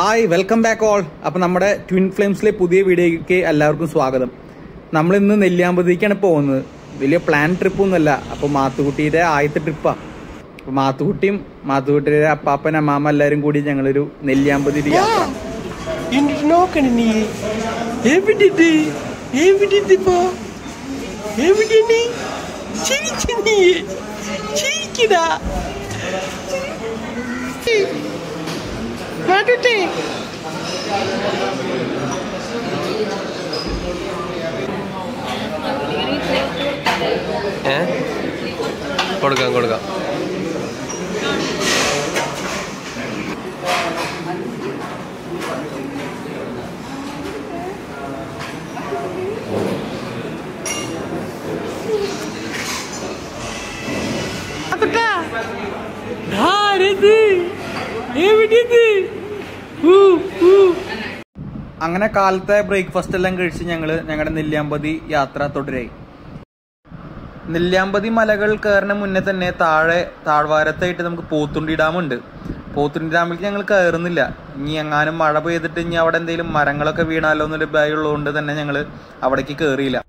Hi welcome back all അപ്പൊ നമ്മുടെ twin ഫ്ലെയിംസിലെ പുതിയ വീഡിയോയ്ക്ക് എല്ലാവർക്കും സ്വാഗതം നമ്മൾ ഇന്ന് നെല്ലിയാമ്പതിക്കാണ് പോകുന്നത് വലിയ പ്ലാൻ ട്രിപ്പ് ഒന്നുമല്ല അപ്പൊ മാത്തുക്കുട്ടിയുടെ ആദ്യത്തെ ട്രിപ്പാ അപ്പൊ മാത്തുക്കുട്ടിയും മാത്തുക്കുട്ടിയുടെ അപ്പാപ്പൻ അമ്മാമ്മ എല്ലാവരും കൂടി ഞങ്ങളൊരു നെല്ലിയാമ്പതിയുടെ യാത്ര എന്നിട്ട് നോക്കണം നീ എവിടെ എവിടെ പോ എവിടെ നീ ചിരിച്ചു നീ ചിരിക്കടാ മാറ്റട്ടെ ഏ കൊടുക്കാം കൊടുക്കാം ആരത് എവിടെയത് അങ്ങനെ കാലത്തെ ബ്രേക്ക്ഫാസ്റ്റ് എല്ലാം കഴിച്ച് ഞങ്ങള് ഞങ്ങളുടെ നെല്ലിയാമ്പതി യാത്ര തുടരായി നെല്ലിയാമ്പതി മലകൾ കയറുന്ന മുന്നേ തന്നെ താഴെ താഴ്വാരത്തായിട്ട് നമുക്ക് പോത്തുണ്ടി ഡാം ഉണ്ട് പോത്തുണ്ടി ഡാമിലേക്ക് ഞങ്ങൾ കയറുന്നില്ല ഇനി എങ്ങാനും മഴ പെയ്തിട്ട് ഇനി അവിടെ എന്തെങ്കിലും മരങ്ങളൊക്കെ വീണാലോ എന്നൊരു ഭയം ഉള്ളതുകൊണ്ട് തന്നെ ഞങ്ങൾ അവിടേക്ക് കയറിയില്ല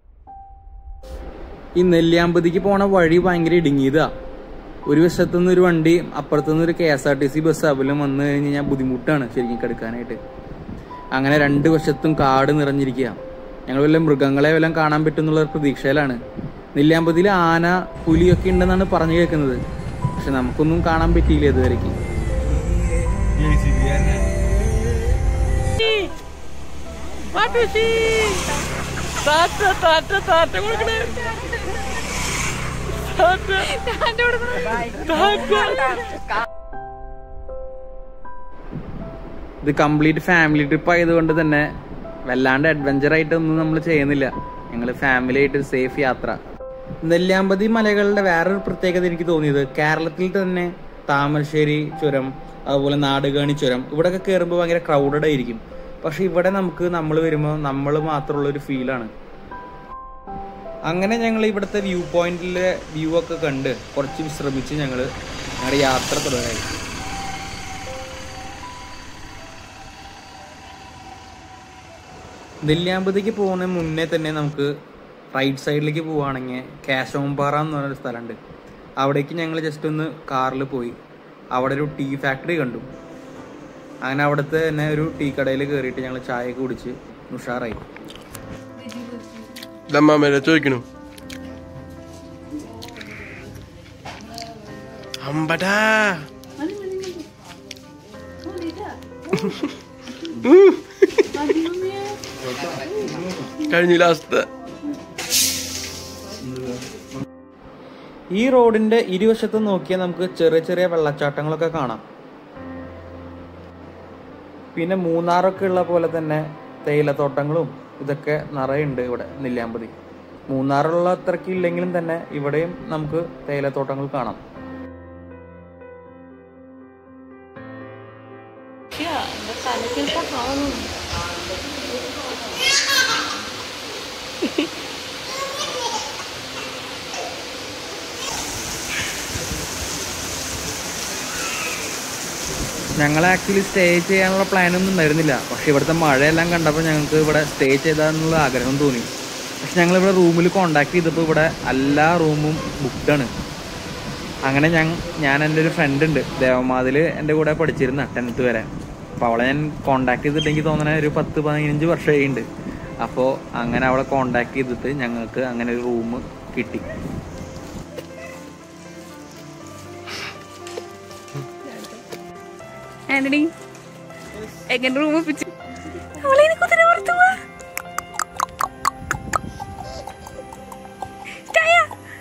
ഈ നെല്ലിയാമ്പതിക്ക് പോണ വഴി ഭയങ്കര ഇടുങ്ങിയതാ ഒരു വശത്തുനിന്ന് ഒരു വണ്ടി അപ്പുറത്തുനിന്ന് ഒരു K S R T C bus അവലും വന്നു കഴിഞ്ഞ് കഴിഞ്ഞാൽ ബുദ്ധിമുട്ടാണ് ശരിക്കും കിടക്കാനായിട്ട് അങ്ങനെ രണ്ട് വശത്തും കാട് നിറഞ്ഞിരിക്കുക ഞങ്ങൾ വല്ല മൃഗങ്ങളെ വല്ലതും കാണാൻ പറ്റുന്നുള്ള ഒരു പ്രതീക്ഷയിലാണ് നെല്ലിയാമ്പതിയിൽ ആന പുലിയൊക്കെ ഉണ്ടെന്നാണ് പറഞ്ഞു കേൾക്കുന്നത് പക്ഷെ നമുക്കൊന്നും കാണാൻ പറ്റിയില്ല ഇതുവരേക്ക് മാറ്റുശി താറ്റ താറ്റ താറ്റ കൊടുക്കണേ താറ്റ താറ്റ ഇത് കംപ്ലീറ്റ് ഫാമിലി ട്രിപ്പ് ആയതുകൊണ്ട് തന്നെ വല്ലാണ്ട് അഡ്വഞ്ചർ ആയിട്ടൊന്നും നമ്മൾ ചെയ്യുന്നില്ല ഞങ്ങൾ ഫാമിലി ആയിട്ട് സേഫ് യാത്ര നെല്ലിയാമ്പതി മലകളുടെ വേറൊരു പ്രത്യേകത എനിക്ക് തോന്നിയത് കേരളത്തിൽ തന്നെ താമരശ്ശേരി ചുരം അതുപോലെ നാടുകാണി ചുരം ഇവിടെയൊക്കെ കയറുമ്പോൾ ഭയങ്കര ക്രൗഡഡ് ആയിരിക്കും പക്ഷെ ഇവിടെ നമുക്ക് നമ്മൾ വരുമ്പോൾ നമ്മൾ മാത്രമുള്ള ഒരു ഫീലാണ് അങ്ങനെ ഞങ്ങൾ ഇവിടുത്തെ വ്യൂ പോയിന്റിലെ വ്യൂ ഒക്കെ കണ്ട് കുറച്ച് വിശ്രമിച്ച് ഞങ്ങൾ ഞങ്ങളുടെ യാത്ര തുടരായി നെല്ലിയാമ്പതിക്ക് പോകുന്ന മുന്നേ തന്നെ നമുക്ക് റൈറ്റ് സൈഡിലേക്ക് പോവുകയാണെങ്കിൽ കാശോമ്പാറ എന്ന് പറഞ്ഞൊരു സ്ഥലമുണ്ട് അവിടേക്ക് ഞങ്ങൾ ജസ്റ്റ് ഒന്ന് കാറിൽ പോയി അവിടെ ഒരു ടീ ഫാക്ടറി കണ്ടു അങ്ങനെ അവിടുത്തെ തന്നെ ഒരു ടീ കടയിൽ കയറിയിട്ട് ഞങ്ങൾ ചായയൊക്കെ കുടിച്ച് ഉഷാറായി ദമ്മാമേരെ ചോദിക്കണു അമ്പടാ കഴിഞ്ഞ ലാസ്റ്റ് ഈ റോഡിന്റെ ഇരുവശത്തും നോക്കിയാൽ നമുക്ക് ചെറിയ ചെറിയ വെള്ളച്ചാട്ടങ്ങളൊക്കെ കാണാം പിന്നെ മൂന്നാറൊക്കെ ഉള്ള പോലെ തന്നെ തേയിലത്തോട്ടങ്ങളും ഇതൊക്കെ നിറയുണ്ട് ഇവിടെ നെല്ലിയാമ്പതി മൂന്നാറുള്ള അത്രയ്ക്ക് ഇല്ലെങ്കിലും തന്നെ ഇവിടെയും നമുക്ക് തേയിലത്തോട്ടങ്ങൾ കാണാം ഞങ്ങൾ ആക്ച്വലി സ്റ്റേ ചെയ്യാനുള്ള പ്ലാനൊന്നും ഉണ്ടായിരുന്നില്ല പക്ഷെ ഇവിടുത്തെ മഴയെല്ലാം കണ്ടപ്പോൾ ഞങ്ങൾക്ക് ഇവിടെ സ്റ്റേ ചെയ്താന്നുള്ള ആഗ്രഹം തോന്നി പക്ഷെ ഞങ്ങൾ ഇവിടെ റൂമിൽ കോണ്ടാക്ട് ചെയ്തപ്പോൾ ഇവിടെ എല്ലാ റൂമും ബുക്ക്ഡാണ് അങ്ങനെ ഞാൻ ഞാൻ എൻ്റെ ഒരു ഫ്രണ്ട് ഉണ്ട് ദേവമാതിൽ എൻ്റെ കൂടെ പഠിച്ചിരുന്ന ടെൻത്ത് വരെ അപ്പോൾ അവളെ ഞാൻ കോണ്ടാക്ട് ചെയ്തിട്ട് എനിക്ക് തോന്നണ ഒരു പത്ത് പതിനഞ്ച് വർഷമായിട്ടുണ്ട് അപ്പോൾ അങ്ങനെ അവളെ കോണ്ടാക്ട് ചെയ്തിട്ട് ഞങ്ങൾക്ക് അങ്ങനെ ഒരു റൂം കിട്ടി ആന്റണി എങ്ങനെ റൂം ഒപ്പിച്ചു അവളെ കുതിര പുറത്തു പോവാ ചായ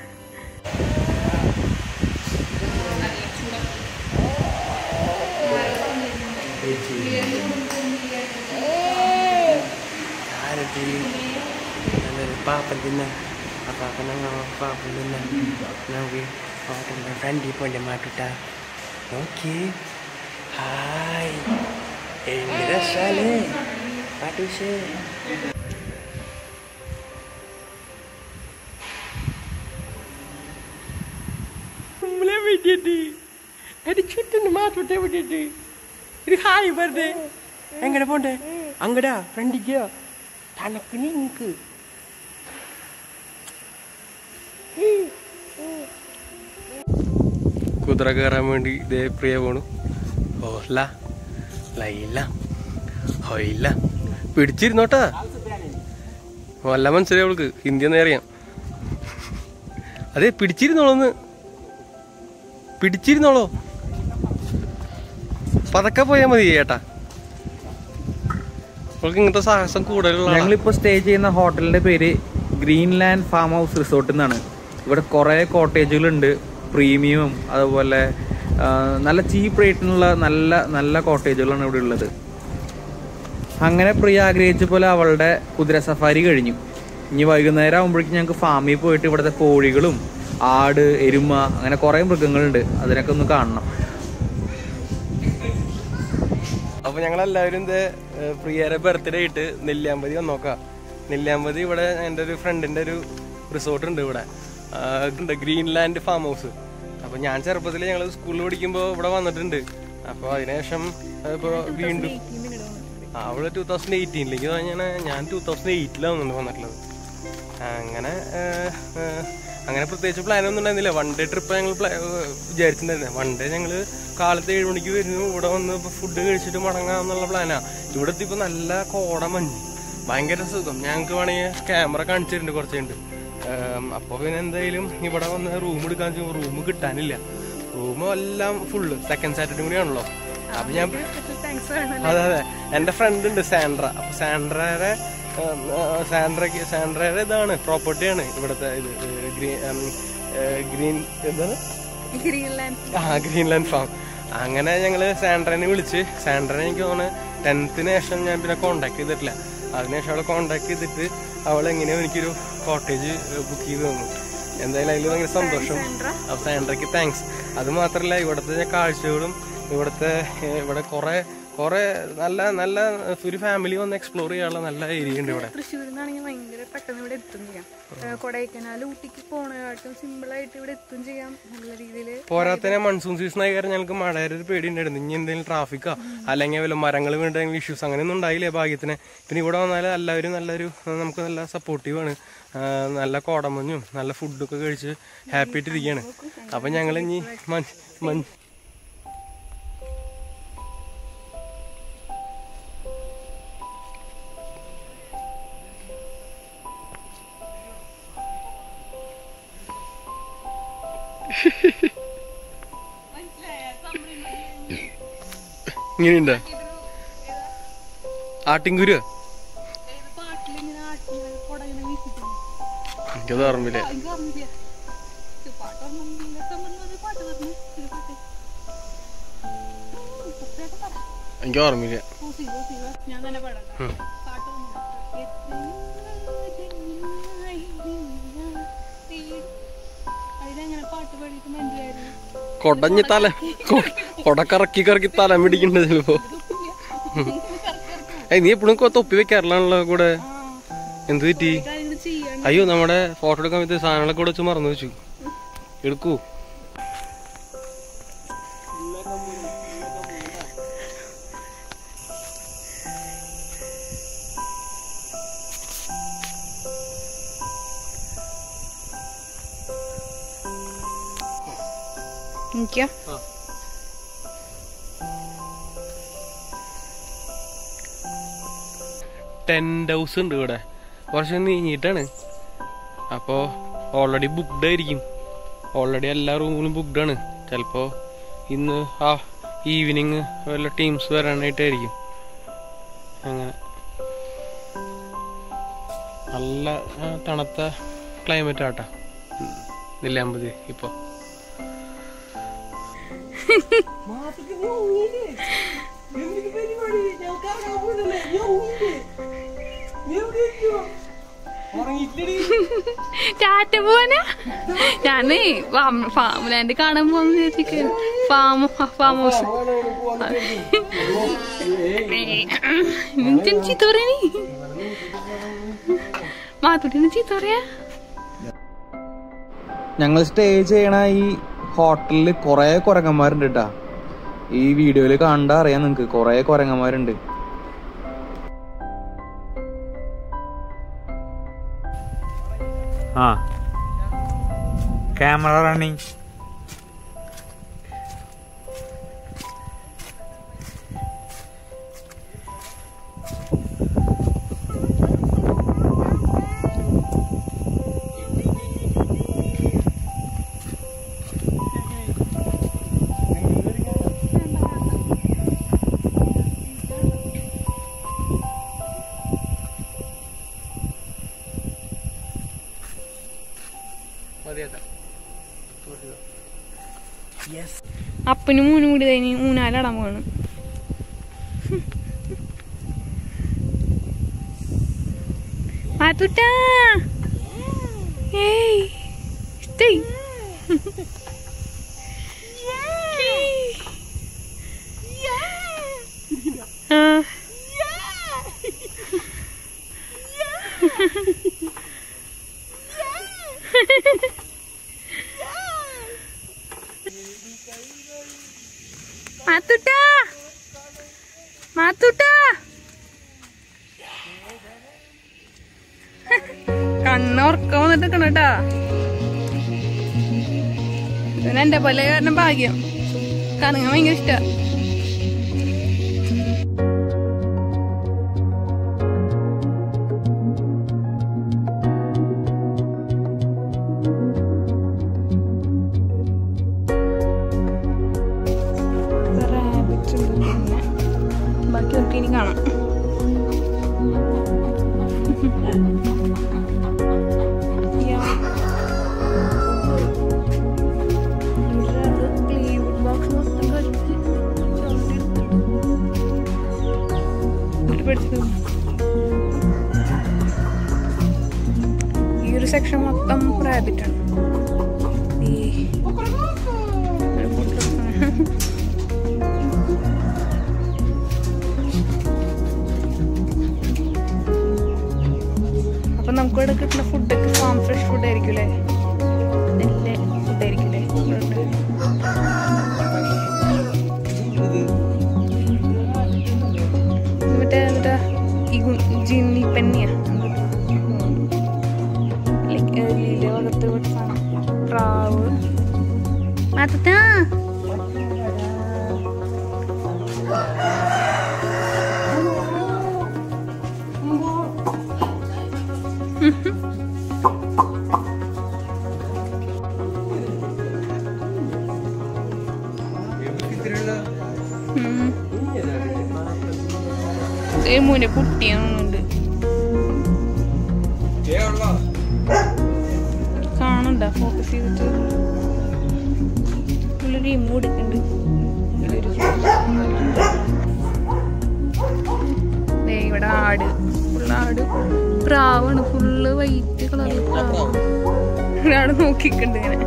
ആരതി നല്ലൊരു പാപ്പൻ തിന്ന ആ പാപ്പൻ അങ്ങ് പാപ്പൻ തിന്ന നമുക്ക് പാപ്പൻ്റെ ഫ്രണ്ടിൽ പോലെ മാറ്റുട്ട നോക്കി ഹായ് എന്ത് രസാലേ പാട്ടുഷേ നമ്മളെ വേണ്ടിയിട്ട് എന്റെ ചുറ്റിന് മാറ്റോട്ടെ വേണ്ടിയിട്ട് ഒരു ഹായ് വെറുതെ എങ്ങനെ പോണ്ടേ അങ്ങടാ ഫ്രണ്ടിക്കാ തനക്ക് നിങ്ങക്ക് കുതിര കയറാൻ വേണ്ടി ഇതേ പ്രിയ പോണു ഓല ലൈല ഹൊയില പിടിച്ചിരുന്നോട്ടാ വല്ല മനസ്സിലായി അവൾക്ക് ഹിന്ദി ഒന്നും അറിയാം അതെ പിടിച്ചിരുന്നോളൊന്ന് പിടിച്ചിരുന്നോളോ പതക്കെ പോയാ മതി ചേട്ടാ അവൾക്ക് ഇങ്ങനത്തെ സാഹസം കൂടുതലുള്ള ആളാ. ഞങ്ങളിപ്പോൾ സ്റ്റേ ചെയ്യുന്ന ഹോട്ടലിന്റെ പേര് ഗ്രീൻലാൻഡ് ഫാം ഹൗസ് റിസോർട്ട് എന്നാണ് ഇവിടെ കുറേ കോട്ടേജുകളുണ്ട് പ്രീമിയവും അതുപോലെ ആ, നല്ല ചീപ്പ് റേറ്റിനുള്ള നല്ല നല്ല കോട്ടേജുകളാണ് ഇവിടെ ഉള്ളത് അങ്ങനെ പ്രിയ ആഗ്രഹിച്ച പോലെ അവളുടെ കുതിര സഫാരി കഴിഞ്ഞു ഇനി വൈകുന്നേരം ആകുമ്പോഴേക്കും ഞങ്ങൾക്ക് ഫാമിൽ പോയിട്ട് ഇവിടുത്തെ കോഴികളും ആട് എരുമ അങ്ങനെ കുറേ മൃഗങ്ങളുണ്ട് അതിനൊക്കെ ഒന്ന് കാണണം അപ്പൊ ഞങ്ങൾ എല്ലാവരും ഇത് പ്രിയരെ ബർത്ത്ഡേ ആയിട്ട് നെല്ലിയാമ്പതി വന്നോക്കാം നെല്ലിയാമ്പതി ഇവിടെ എൻ്റെ ഒരു ഫ്രണ്ടിന്റെ ഒരു റിസോർട്ട് ഉണ്ട് ഇവിടെ ആ, ഉണ്ട് ഗ്രീൻലാൻഡ് ഫാം ഹൗസ് അപ്പൊ ഞാൻ ചെറുപ്പത്തിൽ ഞങ്ങൾ സ്കൂളിൽ പഠിക്കുമ്പോൾ ഇവിടെ വന്നിട്ടുണ്ട് അപ്പൊ അതിനുശേഷം ഇപ്പൊ വീണ്ടും ആ, അവള് ടൂ തൗസൻഡ് എയ്റ്റീനിലേക്ക് ഞാൻ ഞാൻ ടൂ തൗസൻഡ് എയ്റ്റിലാണ് വന്നിട്ടുള്ളത് അങ്ങനെ ആ, ആ, അങ്ങനെ പ്രത്യേകിച്ച് പ്ലാൻ ഒന്നും ഉണ്ടായിരുന്നില്ല വൺ ഡേ ട്രിപ്പ് ഞങ്ങൾ വിചാരിച്ചിട്ടുണ്ടായിരുന്നത് വൺ ഡേ ഞങ്ങൾ കാലത്ത് ഏഴ് മണിക്ക് വരുന്നു ഇവിടെ വന്ന് ഫുഡ് കഴിച്ചിട്ട് മടങ്ങാം എന്നുള്ള പ്ലാനാ ഇവിടെ എത്തിയപ്പോൾ നല്ല കോട മഞ്ഞ് ഭയങ്കര സുഖം ഞങ്ങൾക്ക് വേണമെങ്കിൽ ക്യാമറ കാണിച്ചിട്ടുണ്ട് കുറച്ചുണ്ട് അപ്പോൾ പിന്നെ എന്തായാലും ഇവിടെ വന്ന് റൂം എടുക്കാൻ റൂം കിട്ടാനില്ല റൂം എല്ലാം ഫുള്ള് സെക്കൻഡ് സാറ്റർഡേ കൂടിയാണല്ലോ അപ്പൊ ഞാൻ അതെ അതെ എന്റെ ഫ്രണ്ട് ഉണ്ട് സാൻഡ്ര അപ്പൊ സാൻഡ്രയുടെ ഉം, ആ, സാൻഡ്രക്ക് സാൻഡ്രയുടെ ഇതാണ് പ്രോപ്പർട്ടിയാണ് ഇവിടുത്തെ ഇത് ഗ്രീൻ ഗ്രീൻ എന്താണ് ആ ഗ്രീൻലാൻഡ് ഫാം അങ്ങനെ ഞങ്ങള് സാൻഡ്രനെ വിളിച്ച് സാൻഡ്രനെ എനിക്ക് തോന്നുന്നു ടെൻത്തിന് ശേഷം ഞാൻ പിന്നെ കോണ്ടാക്ട് ചെയ്തിട്ടില്ല അതിനുശേഷം അവളെ കോണ്ടാക്ട് ചെയ്തിട്ട് അവൾ എങ്ങനെയോ എനിക്കൊരു കോട്ടേജ് ബുക്ക് ചെയ്ത് തന്നു എന്തായാലും അതിൽ ഭയങ്കര സന്തോഷം അപ്പൊ സാൻഡ്രയ്ക്ക് താങ്ക്സ് അത് മാത്രല്ല ഇവിടുത്തെ കാഴ്ചകളും ഇവിടുത്തെ ഏ, ഇവിടെ കുറെ കുറെ നല്ല നല്ല ഒരു ഫാമിലി വന്ന് എക്സ്പ്ലോർ ചെയ്യാനുള്ള നല്ല ഏരിയ ഉണ്ട് ഇവിടെ തൃശ്ശൂരിൽ നിന്നാണെങ്കിൽ ഭയങ്കര പെട്ടെന്ന് ഇവിടെ എത്തും ചെയ്യാം ഏഹ് കൊടൈക്കനാൽ ഊട്ടിക്ക് പോണേക്കാട്ടും സിമ്പിൾ ആയിട്ട് ഇവിടെ എത്തും ചെയ്യാം നല്ല രീതിയിൽ പോരാത്തന്നെ മൺസൂൺ സീസൺ ആയി കാരണം ഞങ്ങൾക്ക് മഴയുടെ ഒരു പേടി ഉണ്ടായിരുന്നു ഇനി എന്തെങ്കിലും ട്രാഫിക്കോ അല്ലെങ്കിൽ വല്ല മരങ്ങൾ വീണ്ടെങ്കിൽ ഇഷ്യൂസ് അങ്ങനെയൊന്നും ഉണ്ടായില്ലേ ഭാഗ്യത്തിന് പിന്നെ ഇവിടെ വന്നാൽ എല്ലാവരും നല്ലൊരു നമുക്ക് നല്ല സപ്പോർട്ടീവാണ് നല്ല കോടമഞ്ഞും നല്ല ഫുഡൊക്കെ കഴിച്ച് ഹാപ്പി ആയിട്ടിരിക്കുകയാണ് അപ്പം ഞങ്ങൾ ഇനി മഞ്ഞ് മഞ്ഞ് ഇങ്ങനെയുണ്ടോ ആട്ടിൻകുരു പാട്ടിലിങ്ങനെ ആട്ടി കൊടങ്ങനെ വീശിട്ടുണ്ട് എനിക്കത് ഓർമ്മയില്ല എനിക്ക് ഓർമ്മയില്ല ഇത് പാട്ട് ഓർമ്മയില്ല സംബന്ധം പാട്ട് പറഞ്ഞു ഒരു പാട്ട് ഇപ്പഴത്തെ പാട്ട്. എനിക്ക് ഓർമ്മയില്ല ഊസി, ഊസി, വാ. ഞാൻ തന്നെ പാടാം പാട്ട് ഓർമ്മയില്ല. അതിലെങ്ങനെ പാട്ട് പാടിയിട്ട് മതിയായിരുന്നു കൊടഞ്ഞ് തല കൊ- കൊട കറക്കി കറക്കി തല പിടിക്കണ്ട ചിലപ്പോ ഏയ് നീ എപ്പോഴും തൊപ്പി വെക്കാറില്ലാണല്ലോ കൂടെ എന്ത് പറ്റി കാര്യങ്ങൾ ചെയ്യാൻ അയ്യോ നമ്മുടെ ഫോട്ടോ എടുക്കാൻ പറ്റിയ സാധനങ്ങളൊക്കെ കൂടെ വെച്ച് മറന്നു വെച്ചു എടുക്കൂ എനിക്കാ ടെന്റ് ഹൗസ് ഉണ്ട് ഇവിടെ കുറച്ച് നീങ്ങിയിട്ടാണ് അപ്പോൾ ഓൾറെഡി ബുക്ക്ഡ് ആയിരിക്കും ഓൾറെഡി എല്ലാ റൂമിലും ബുക്ക്ഡ് ആണ് ചിലപ്പോൾ ഇന്ന് ആ ഈവനിങ് വല്ല ടീംസ് വരാനായിട്ടായിരിക്കും അങ്ങനെ നല്ല ആ, തണുത്ത ക്ലൈമറ്റ് ആട്ടാ നെല്ലിയാമ്പതി ഇപ്പോൾ ടാറ്റ പോവാനാ ഞാനേ ഫാം ലാൻഡ് കാണാൻ പോവാന്ന് വിചാരിച്ചിരിക്കുന്നു ഫാം ഫാം ഹൗസ് നിനക്ക് ചീത്ത പറയാ നീ മാത്തുട്ടിന് ചീത്ത പറയാ ഞങ്ങൾ സ്റ്റേ ചെയ്യണ ഈ ഹോട്ടലിൽ കുറേ കുരങ്ങന്മാരുണ്ട് കേട്ടാ ഈ വീഡിയോയിൽ കണ്ടാ അറിയാം നിങ്ങക്ക് കുറേ കുരങ്ങന്മാരുണ്ട് ആ ക്യാമറ റണ്ണിങ് മതിയേട്ടാ അപ്പനും മൂന്നും കൂടി കഴിഞ്ഞ് ഊനാലടാൻ പോവാണ് മാത്തുട്ടാ ഏയ് ഇഷ്ടായി ആ മാത്തുട്ടാ മാത്തുട്ടാ കണ്ണ് ഉറക്കം വന്നിട്ട് നിക്കണട്ടാ ഇവന് എന്റെ പോലെ കാരണം ഭാഗ്യം കറങ്ങാൻ ഭയങ്കര ഇഷ്ട ബാക്കി ഒക്കെ ഇനി കാണാം Yeah. ഇവിടെ അത് plywood box മൊത്തം കളിച്ച് ചവിട്ടി എടുത്തിട്ടു. ഇവിടെ പിടിച്ചത്. ഈ ഒരു സെക്ഷൻ മൊത്തം റാബിറ്റ് ആണ് ഈ ഒരു food restaurant. അപ്പൊ നമുക്ക് ഇവിടെ കിട്ടുന്ന ഫുഡൊക്കെ ഫാം ഫ്രഷ് ഫുഡ് ആയിരിക്കും അല്ലേ നല്ല ഫുഡ് ആയിരിക്കും അല്ലേ മറ്റേ മറ്റേ ഈ ഗു- ജിന്നി പെന്നിയാ ലൈക്ക് ലീല വകത്ത് ഒരു സാധനം പ്രാവ് മാത്തത്താ മോനെ കുട്ടിയാണുണ്ട് കാണണ്ട ഫോക്കസ് ചെയ്തിട്ട് പുള്ളി റിമൂവ് എടുക്കുന്നുണ്ട് ഇതിലൊരു ദേ ഇവിടെ ആട് ഫുള്ള് ആട് പ്രാവാണ് ഫുള്ള് വൈറ്റ് കളറിൽ പ്രാവ് ഒരാട് നോക്കിക്കണ്ട് ഇങ്ങനെ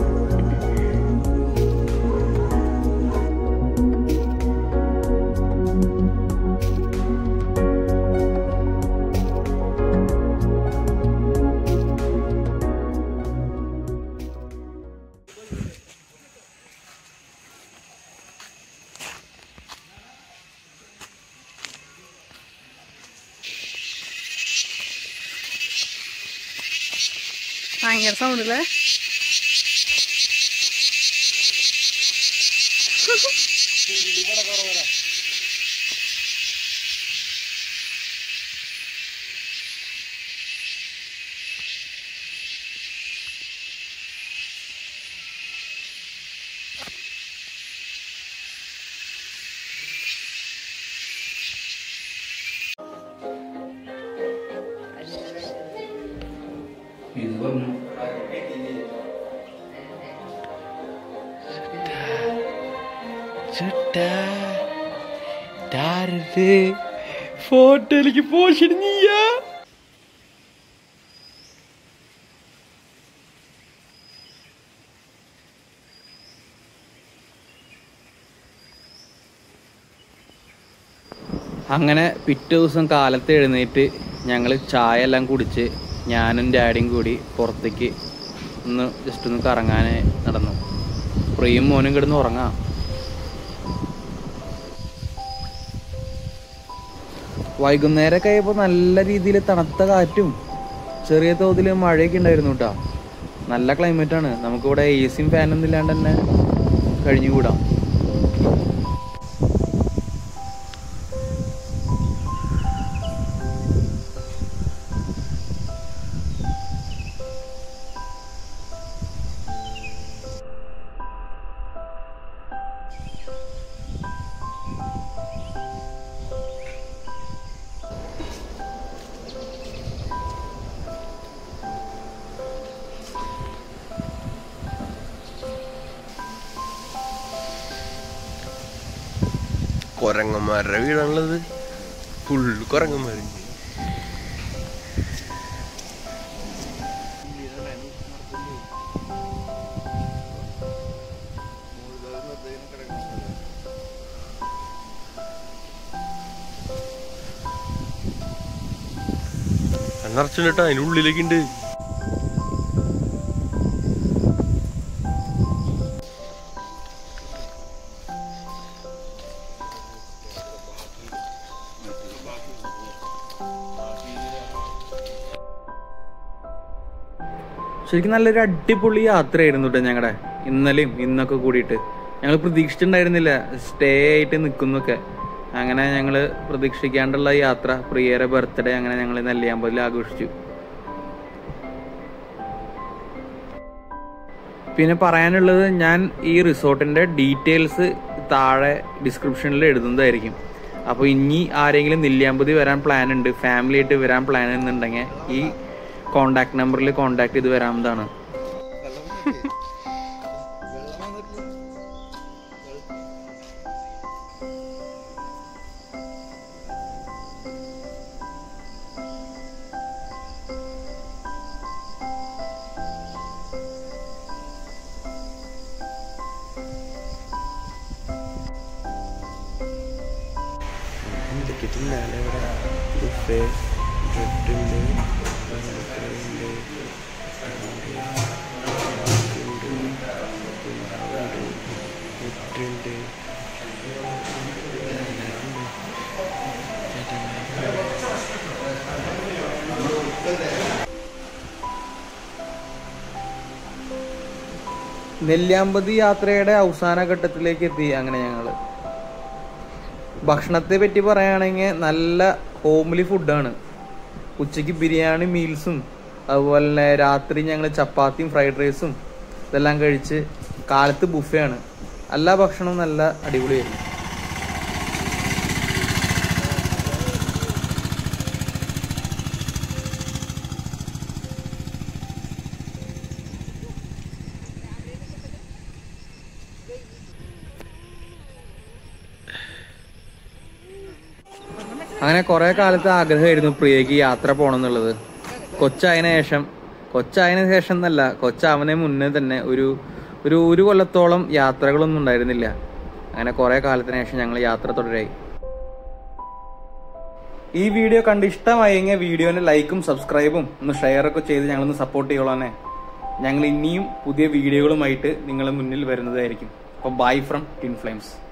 ഭയങ്കര സൗണ്ട് അല്ലേ ഫോട്ടോയിലേക്ക് പോഷിട്ട് നീയാ അങ്ങനെ പിറ്റേ ദിവസം കാലത്ത് എഴുന്നേറ്റ് ഞങ്ങൾ ചായ എല്ലാം കുടിച്ച് ഞാനും ഡാഡിയും കൂടി പുറത്തേക്ക് ഒന്ന് ജസ്റ്റ് ഒന്ന് കറങ്ങാൻ നടന്നു പ്രിയും മോനും കിടന്ന് ഉറങ്ങാം വൈകുന്നേരമൊക്കെ ആയപ്പോൾ നല്ല രീതിയിൽ തണുത്ത കാറ്റും ചെറിയ തോതിൽ മഴയൊക്കെ ഉണ്ടായിരുന്നു കേട്ടോ നല്ല ക്ലൈമറ്റ് ആണ് നമുക്കിവിടെ എ സിയും ഫാനൊന്നും ഇല്ലാണ്ട് തന്നെ കഴിഞ്ഞുകൂടാം കൊരങ്ങന്മാരുടെ വീടാണുള്ളത് ഫുള്ള് കൊരങ്ങന്മാര് നിറച്ചിട്ടാ അതിന്റെ ഉള്ളിലേക്ക് ഉണ്ട് ശരിക്കും നല്ലൊരു അടിപൊളി യാത്രയായിരുന്നു കേട്ടോ ഞങ്ങളുടെ ഇന്നലെയും ഇന്നൊക്കെ കൂടിയിട്ട് ഞങ്ങൾ പ്രതീക്ഷിച്ചിട്ടുണ്ടായിരുന്നില്ല സ്റ്റേ ആയിട്ട് നിൽക്കുന്നൊക്കെ അങ്ങനെ ഞങ്ങൾ പ്രതീക്ഷിക്കാണ്ടുള്ള യാത്ര പ്രിയയുടെ ബർത്ത്ഡേ അങ്ങനെ ഞങ്ങൾ നെല്ലിയാമ്പതിൽ ആഘോഷിച്ചു പിന്നെ പറയാനുള്ളത് ഞാൻ ഈ റിസോർട്ടിന്റെ ഡീറ്റെയിൽസ് താഴെ ഡിസ്ക്രിപ്ഷനിൽ എഴുതുന്നതായിരിക്കും അപ്പോൾ ഇനി ആരെങ്കിലും നെല്ലിയാമ്പതി വരാൻ പ്ലാൻ ഉണ്ട് ഫാമിലി ആയിട്ട് വരാൻ പ്ലാൻ എന്നുണ്ടെങ്കിൽ ഈ കോണ്ടാക്ട് നമ്പറിൽ കോണ്ടാക്ട് ചെയ്ത് വരാവുന്നതാണ് എന്തൊക്കെ തിന്നാണ് ഇവിടെ ബുഫേ ബ്രെഡ് ഉണ്ട് മുട്ടുണ്ട് നെല്ലിയാമ്പതി യാത്രയുടെ അവസാന ഘട്ടത്തിലേക്ക് എത്തി അങ്ങനെ ഞങ്ങള് ഭക്ഷണത്തെ പറ്റി പറയുകയാണെങ്കിൽ നല്ല ഹോംലി ഫുഡാണ് ഉച്ചയ്ക്ക് ബിരിയാണി മീൽസും അതുപോലെ തന്നെ രാത്രി ഞങ്ങൾ ചപ്പാത്തിയും ഫ്രൈഡ് റൈസും ഇതെല്ലാം കഴിച്ച് കാലത്ത് ബുഫയാണ് എല്ലാ ഭക്ഷണവും നല്ല അടിപൊളിയായിരുന്നു അങ്ങനെ കുറെ കാലത്തെ ആഗ്രഹമായിരുന്നു പ്രിയക്ക് യാത്ര പോകണം എന്നുള്ളത് കൊച്ചായതിനു ശേഷം കൊച്ചായതിനു ശേഷം എന്നല്ല കൊച്ചാവനെ മുന്നേ തന്നെ ഒരു ഒരു ഒരു കൊല്ലത്തോളം യാത്രകളൊന്നും ഉണ്ടായിരുന്നില്ല അങ്ങനെ കുറെ കാലത്തിന് ശേഷം ഞങ്ങൾ യാത്ര തുടരായി ഈ വീഡിയോ കണ്ട് ഇഷ്ടമായെങ്കിൽ വീഡിയോന് ലൈക്കും സബ്സ്ക്രൈബും ഒന്ന് ഷെയർ ഒക്കെ ചെയ്ത് ഞങ്ങളൊന്ന് സപ്പോർട്ട് ചെയ്യോളാനെ ഞങ്ങൾ ഇനിയും പുതിയ വീഡിയോകളുമായിട്ട് നിങ്ങളെ മുന്നിൽ വരുന്നതായിരിക്കും അപ്പോൾ ബൈ ഫ്രം ടിൻ ഫ്ലെയിംസ്